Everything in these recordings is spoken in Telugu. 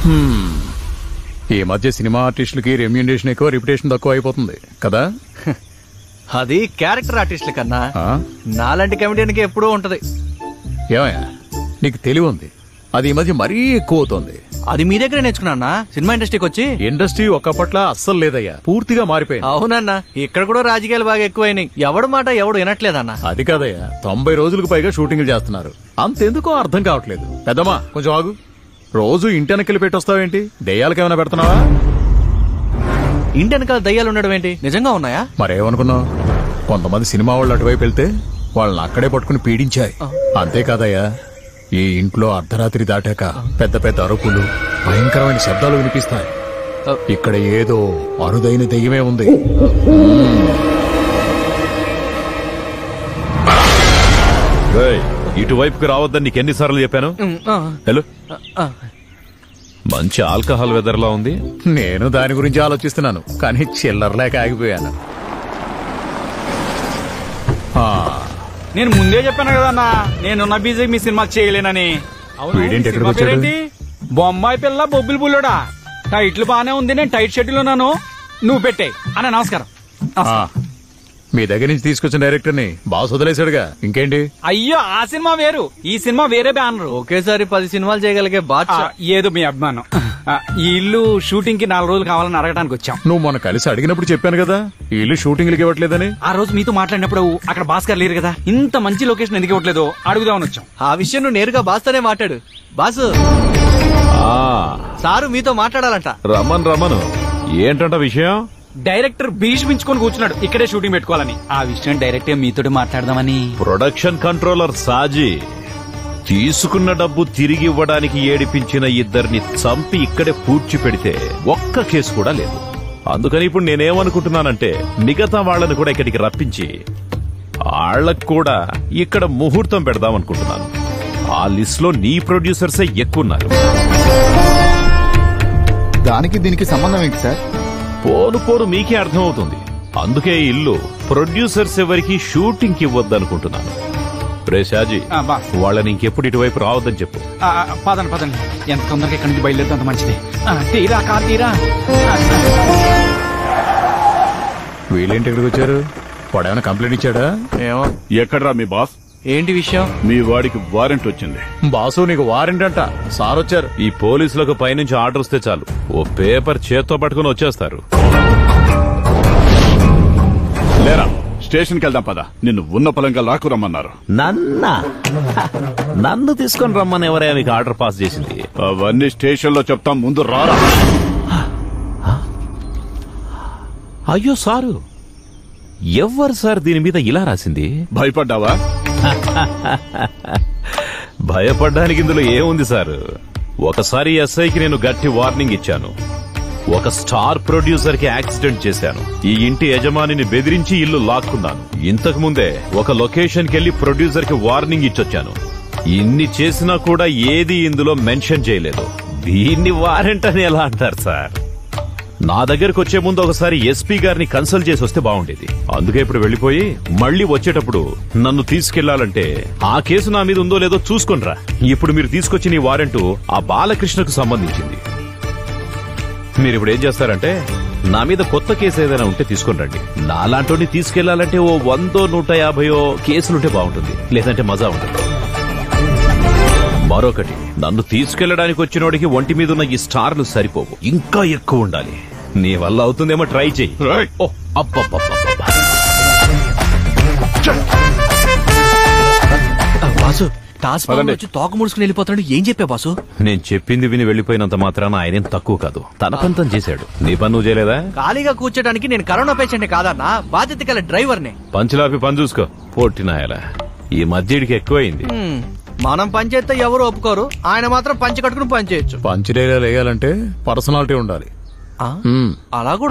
హ్మ్. ఈ మధ్య సినిమా ఆర్టిస్టులకి రెమ్యూనరేషన్ ఎక్కువ రిప్యుటేషన్ తక్కువ అయిపోతుంది కదా అది క్యారెక్టర్ ఆర్టిస్టుల కన్నా ఆ? నాలాంటి కమెడియన్కి ఎప్పుడూ ఉంటది ఏమయ్యా నీకు తెలివి ఉంది అది ఈ మధ్య మరీ ఎక్కువ అవుతోంది అది మీ దగ్గర నేర్చుకున్నా సినిమా ఇండస్ట్రీకి వచ్చి ఇండస్ట్రీ ఒకప్పట్ల అస్సలు లేదయ్యా పూర్తిగా మారిపోయింది అవునన్నా ఇక్కడ కూడా రాజకీయాలు బాగా ఎక్కువైనాయి ఎవడు మాట ఎవడు వినట్లేదన్నా అది కాదయ్యా తొంభై రోజులకు పైగా షూటింగ్లు చేస్తున్నారు అంతెందుకో అర్థం కావట్లేదు పెద్దమ్మా కొంచెం ఆగు రోజు ఇంటి వెనక్కి పెట్టొస్తావేంటి దెయ్యాలకి ఏమైనా పెడుతున్నావా ఇంటి వెనకాల దయ్యాలు ఉండడం ఏంటి నిజంగా ఉన్నాయా మరేమనుకున్నావు కొంతమంది సినిమా వాళ్ళు అటువైపు వెళ్తే వాళ్ళని అక్కడే పట్టుకుని పీడించాయి అంతేకాదయ్యా ఈ ఇంట్లో అర్ధరాత్రి దాటాక పెద్ద పెద్ద అరుపులు భయంకరమైన శబ్దాలు వినిపిస్తాయి ఇక్కడ ఏదో అరుదైన దెయ్యమే ఉంది రేయ్, ఇటువైపుకి రావద్దని నీకు ఎన్నిసార్లు చెప్పాను ఉమ్, ఆ, హలో ఆ. మంచి ఆల్కహాల్ వెదర్ లా ఉంది నేను దాని గురించి ఆలోచిస్తున్నాను కానీ చిల్లర లేక ఆగిపోయాను ఆ, నేను ముందే చెప్పాను కదా అన్న నేనున్న బీజీ మీ సినిమా చేయలేనని అవును, వీడేంటి ఈ ఎక్కడికి సినిమా వచ్చాడు? పేరేంటి? బొమ్మాయి పిల్ల బొబ్బిలి బుల్లోడా టైటిల్ బానే ఉంది నేను టైట్ షెడ్యూల్ ఉన్నాను నువ్వు పెట్టే అన్న నమస్కారం ఆ, మీ దగ్గర నుంచి తీసుకొచ్చిన డైరెక్టర్ని బాగా వదిలేశాడుగా ఇంకేంటి అయ్యో ఆ సినిమా వేరు ఈ సినిమా వేరే బ్యానర్ ఒకేసారి పది సినిమాలు చేయగలిగే బాద్షా ఏదో మీ అభిమానం ఆ, ఈ ఇల్లు షూటింగ్ కి నాలుగు రోజులు కావాలని అడగడానికి వచ్చాం నువ్వు మొన్న కలిసి అడిగినప్పుడు చెప్పాను కదా ఈ ఇల్లు షూటింగ్లకి ఇవ్వట్లేదని ఆ రోజు మీతో మాట్లాడినప్పుడు అక్కడ భాస్కర్ లేరు కదా ఇంత మంచి లొకేషన్ ఎందుకు ఇవ్వట్లేదు అడుగుదామని వచ్చాం ఆ విషయం నువ్వు నేరుగా బాస్తోనే మాట్లాడు బాసు ఆ సారు మీతో మాట్లాడాలంట రమ్మన్ రమ్మను ఏంటంట విషయం డైరెక్టర్ భీష్మించుకొని కూర్చున్నాడు ఇక్కడే షూటింగ్ పెట్టుకోవాలని ఆ విషయం డైరెక్ట్ మీతో మాట్లాడదామని ప్రొడక్షన్ కంట్రోలర్ సాజీ తీసుకున్న డబ్బు తిరిగి ఇవ్వడానికి ఏడిపించిన ఇద్దరిని చంపి ఇక్కడే పూడ్చి పెడితే ఒక్క కేసు కూడా లేదు అందుకని ఇప్పుడు నేనేమనుకుంటున్నానంటే మిగతా వాళ్ళని కూడా ఇక్కడికి రప్పించి వాళ్ళకు కూడా ఇక్కడ ముహూర్తం పెడదాం అనుకుంటున్నాను ఆ లిస్ట్ లో నీ ప్రొడ్యూసర్సే ఎక్కువ ఉన్నారు దానికి దీనికి సంబంధం ఏంటి సార్ పోను పోను మీకే అర్థమవుతుంది అందుకే ఈ ఇల్లు ప్రొడ్యూసర్స్ ఎవరికి షూటింగ్ కి ఇవ్వద్దనుకుంటున్నాను రే షాజీ ఆ, బా. వాళ్ళని ఇంకెప్పుడు ఇటువైపు రావద్దని చెప్పు ఆ, ఆ, పదండి పదండి ఎంత తొందరగా ఇక్కడి నుంచి బయలుదేరితే అంత మంచిది ఆ, తీరా కా తీరా ఆ, వీళ్ళేంటి ఇక్కడికి వచ్చారు వాడేమైనా కంప్లైంట్ ఇచ్చాడా ఏమో ఎక్కడ్రా మీ బాస్ ఏంటి విషయం మీ వాడికి వారెంట్ వచ్చింది బాసు నీకు వారెంట్ అంట సార్ వచ్చారు ఈ పోలీసులకు పైనుంచి ఆర్డర్ వస్తే చాలు ఓ పేపర్ చేత్తో పట్టుకుని వచ్చేస్తారు లేరా స్టేషన్కి వెళ్దాం పద నిన్ను ఉన్న పొలంగా లాక్కు రమ్మన్నారు నన్న నన్ను తీసుకొని రమ్మని ఎవరైనా మీకు ఆర్డర్ పాస్ చేసింది అవన్నీ స్టేషన్లో చెప్తాం ముందు రారా అయ్యో సారు ఎవరు సార్ దీని మీద ఇలా రాసింది భయపడ్డావా భయపడ్డానికి ఇందులో ఏముంది సార్ ఒకసారి ఎస్ఐకి నేను గట్టి వార్నింగ్ ఇచ్చాను ఒక స్టార్ ప్రొడ్యూసర్ కి యాక్సిడెంట్ చేశాను ఈ ఇంటి యజమానిని బెదిరించి ఇల్లు లాక్కున్నాను ఇంతకు ముందే ఒక లొకేషన్ కెళ్లి ప్రొడ్యూసర్ కి వార్నింగ్ ఇచ్చొచ్చాను ఇన్ని చేసినా కూడా ఏది ఇందులో మెన్షన్ చేయలేదు దీన్ని వారెంట్ అని ఎలా అంటారు సార్ నా దగ్గరకు వచ్చే ముందు ఒకసారి ఎస్పీ గారిని కన్సల్ట్ చేసి వస్తే బాగుండేది అందుకే ఇప్పుడు వెళ్ళిపోయి మళ్ళీ వచ్చేటప్పుడు నన్ను తీసుకెళ్లాలంటే ఆ కేసు నా మీద ఉందో లేదో చూసుకొనిరా ఇప్పుడు మీరు తీసుకొచ్చిన ఈ వారెంట్ ఆ బాలకృష్ణకు సంబంధించింది మీరు ఇప్పుడు ఏం చేస్తారంటే నా మీద కొత్త కేసు ఏదైనా ఉంటే తీసుకొని రండి నాలాంటి తీసుకెళ్లాలంటే ఓ వందో నూట యాభయో కేసులుంటే బాగుంటుంది లేదంటే మజా ఉంటుంది మరొకటి నన్ను తీసుకెళ్లడానికి వచ్చినోడికి ఒంటి మీద ఉన్న ఈ స్టార్లు సరిపోవు ఇంకా ఎక్కువ ఉండాలి నీ వల్ల అవుతుందేమో ట్రై చెయ్యి రైట్. ఓ అబ్బబ్బబ్బబ్బబ్బ. ఆ, బాసు టాస్ పదండి. వచ్చి తోక ముడుచుకుని వెళ్ళిపోతున్నాడు ఏం చెప్పా బాసు నేను చెప్పింది విని వెళ్ళిపోయినంత మాత్రాన ఆయనేం తక్కువ కాదు తన పంతం చేశాడు నీ పని నువ్వు చేయలేదా ఖాళీగా కూర్చోడానికి నేను కరోనా పేషెంట్ కాదన్నా బాధ్యత గల డ్రైవర్ని పంచులాపి పని చూసుకో పొట్టినాయలా ఈ మధ్యడికి ఎక్కువైంది హ్మ్, మనం పని చేస్తే ఎవరు ఒప్పుకోరు ఆయన మాత్రం పంచి కట్టుకుని పని చేయొచ్చు పంచడేలా వేయాలంటే పర్సనాలిటీ ఉండాలి ఆ, మ్మ్. అలా కూడా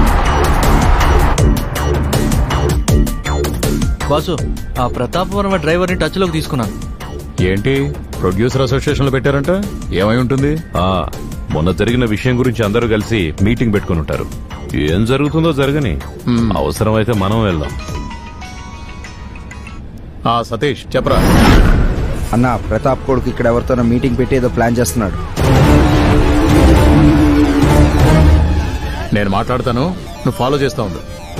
బాసు ఆ ప్రతాప్ వర్మ డ్రైవర్ ని టచ్ లోకి తీసుకున్నాను ఏంటి ప్రొడ్యూసర్ అసోసియేషన్ లో పెట్టారంట ఏమై ఉంటుంది ఆ మొన్న జరిగిన విషయం గురించి అందరూ కలిసి మీటింగ్ పెట్టుకుని ఉంటారు ఏం జరుగుతుందో జరగని అవసరమైతే మనం వెళ్దాం ఆ సతీష్ చెప్పరా అన్న ప్రతాప్ కొడుకు ఇక్కడ ఎవరితోనో మీటింగ్ పెట్టి ఏదో ప్లాన్ చేస్తున్నాడు నేను మాట్లాడతాను నువ్వు ఫాలో చేస్తా ఉండు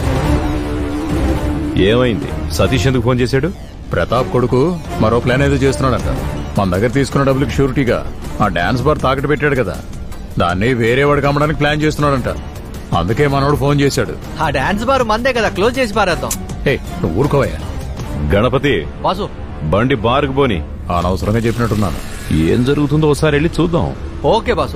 ఏమైంది సతీష్ ఎందుకు ఫోన్ చేశాడు ప్రతాప్ కొడుకు మరో ప్లాన్ ఏదో చేస్తున్నాడంట మన దగ్గర తీసుకున్న డబ్బులకి షూరిటీగా ఆ డాన్స్ బార్ తాకట్టు పెట్టాడు కదా దాన్ని వేరే వాడికి అమ్మడానికి ప్లాన్ చేస్తున్నాడంట అందుకే మనోడు ఫోన్ చేశాడు ఆ డాన్స్ బార్ మందే కదా క్లోజ్ చేసి పారేద్దాం ఏ నువ్వు ఊరుకోవయ్యా గణపతి బాసు బండి బారుకు పోని అనవసరంగా చెప్పినట్టున్నాను ఏం జరుగుతుందో ఒకసారి వెళ్ళి చూద్దాం ఓకే బాసు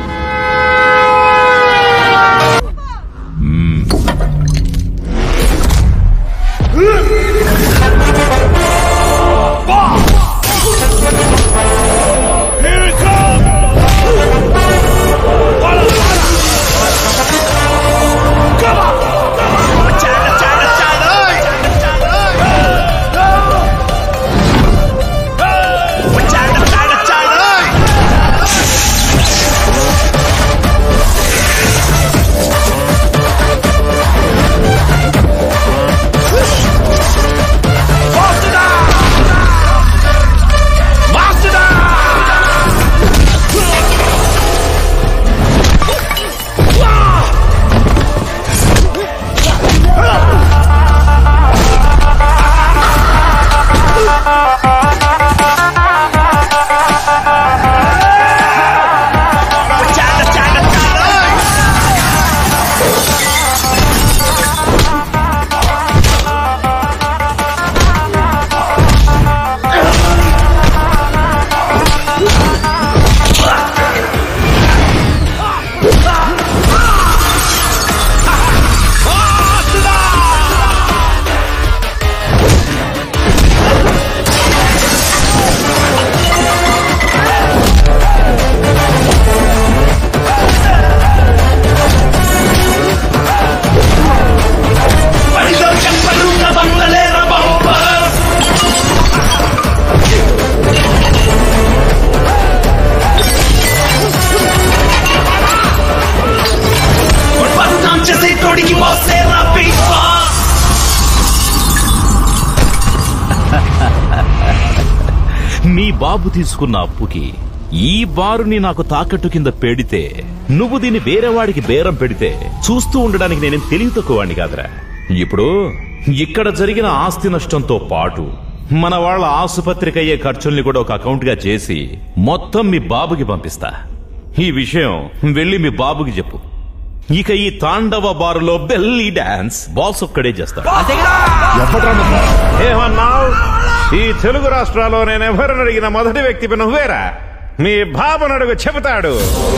మీ బాబు తీసుకున్న అప్పుకి ఈ బారుని నాకు తాకట్టు కింద పెడితే నువ్వు దీన్ని వేరే వాడికి బేరం పెడితే చూస్తూ ఉండడానికి నేనేం తెలివి తక్కువ కాదురా ఇప్పుడు ఇక్కడ జరిగిన ఆస్తి నష్టంతో పాటు మన వాళ్ళ ఆసుపత్రికి అయ్యే ఖర్చుల్ని కూడా ఒక అకౌంట్ గా చేసి మొత్తం మీ బాబుకి పంపిస్తా ఈ విషయం వెళ్ళి మీ బాబుకి చెప్పు ఇక ఈ తాండవ బారులో బెల్లి డాన్స్ బాస్ ఒక్కడే చేస్తాడు ఏమన్నావు ఈ తెలుగు రాష్ట్రాల్లో నేను ఎవరిని అడిగిన మొదటి వ్యక్తి నువ్వేరా మీ బాబును అడుగు చెబుతాడు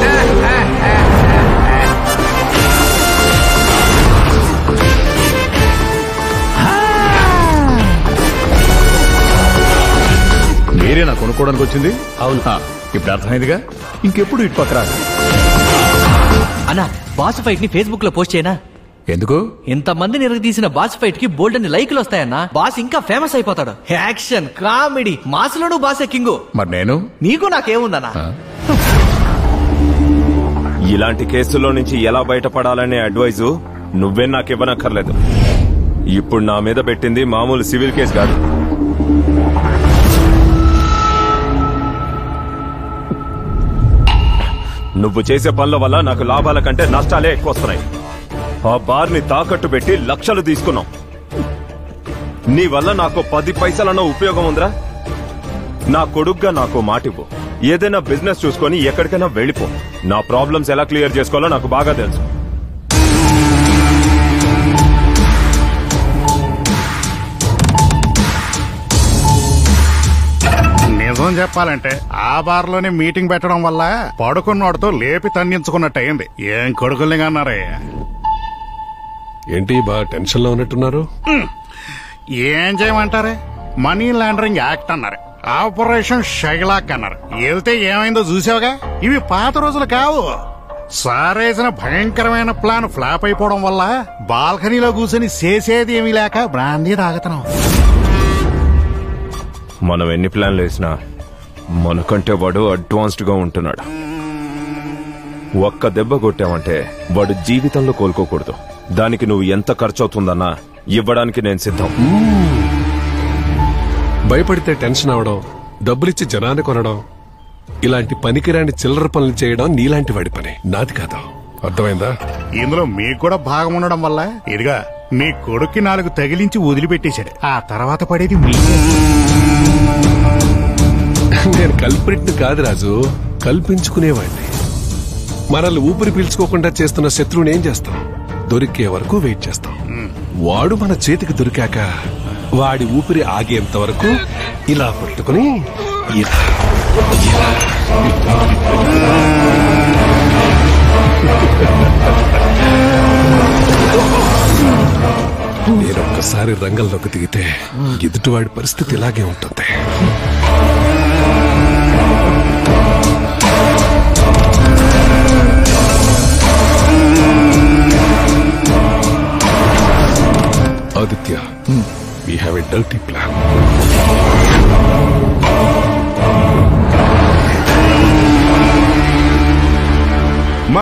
మీరేనా కొనుక్కోవడానికి వచ్చింది అవును ఇప్పుడు అర్థమైందిగా ఇంకెప్పుడు ఇటు పక్క రాదు అన్నా బాస్ ఫైట్ ని ఫేస్బుక్ లో పోస్ట్ చేయనా ఎందుకు ఇంత మంది నిరగదీసిన బాస్ ఫైట్ కి బోల్డ్ అని లైకులు వస్తాయన్నా బాస్ ఇంకా ఫేమస్ అయిపోతాడు యాక్షన్ కామెడీ మాసులోను బాసే కింగు మరి నేను నీకు నాకేముందన్నా ఆ? ఇలాంటి కేసుల్లో నుంచి ఎలా బయటపడాలనే అడ్వైజు నువ్వే నాకు ఇవ్వనక్కర్లేదు ఇప్పుడు నా మీద పెట్టింది మామూలు సివిల్ కేసు కాదు నువ్వు చేసే పనుల వల్ల నాకు లాభాల కంటే నష్టాలే ఎక్కువ వస్తున్నాయి ఆ బార్ని తాకట్టు పెట్టి లక్షలు తీసుకున్నాం నీ వల్ల నాకు పది పైసలన్న ఉపయోగం ఉందిరా నా కొడుగ్గా నాకు మాటివ్వు ఏదైనా బిజినెస్ చూసుకొని ఎక్కడికైనా వెళ్ళిపో నా ప్రాబ్లమ్స్ ఎలా క్లియర్ చేసుకోవాలో నాకు బాగా తెలుసు నిజం చెప్పాలంటే ఆ బార్లోనే మీటింగ్ పెట్టడం వల్ల పడుకున్నోడితో లేపి తన్నించుకున్నట్టు అయింది ఏం కొడుకుల్ని అన్నారే ఏంటి బాగా టెన్షన్ లో ఉన్నట్టున్నారు ఏం చేయమంటారే మనీ లాండరింగ్ యాక్ట్ అన్నారు ఆపరేషన్ షైలాక్ అన్నారు వెళ్తే ఏమైందో చూసావుగా ఇవి పాత రోజులు కావు సారేసిన భయంకరమైన ప్లాన్ ఫ్లాప్ అయిపోవడం వల్ల బాల్కనీలో కూర్చొని చేసేది ఏమీ లేక బ్రాందీ తాగుతున్నాం మనం ఎన్ని ప్లాన్లు వేసినా మనకంటే వాడు అడ్వాన్స్డ్ గా ఉంటున్నాడు ఒక్క దెబ్బ కొట్టామంటే వాడు జీవితంలో కోలుకోకూడదు దానికి నువ్వు ఎంత ఖర్చు అవుతుందన్నా ఇవ్వడానికి నేను సిద్ధం భయపడితే టెన్షన్ అవడం డబ్బులిచ్చి జనాన్ని కొనడం ఇలాంటి పనికిరాని చిల్లర పనులు చేయడం నీలాంటి వాడి పని నాది కాదు అర్థమైందా ఇందులో మీకు కూడా భాగం ఉండడం వల్ల ఇదిగా మీ కొడుక్కి నాలుగు తగిలించి వదిలిపెట్టేశాడు ఆ తర్వాత పడేది మీ నేను కల్పిట్ని కాదు రాజు కల్పించుకునేవాడిని మనల్ని ఊపిరి పీల్చుకోకుండా చేస్తున్న శత్రువుని ఏం చేస్తాం దొరికే వరకు వెయిట్ చేస్తాం వాడు మన చేతికి దొరికాక వాడి ఊపిరి ఆగేంత వరకు ఇలా పట్టుకుని ఇలా ఇలా నేను ఒక్కసారి రంగంలోకి దిగితే ఎదుటివాడి పరిస్థితి ఇలాగే ఉంటుంది Aditya we have a dirty plan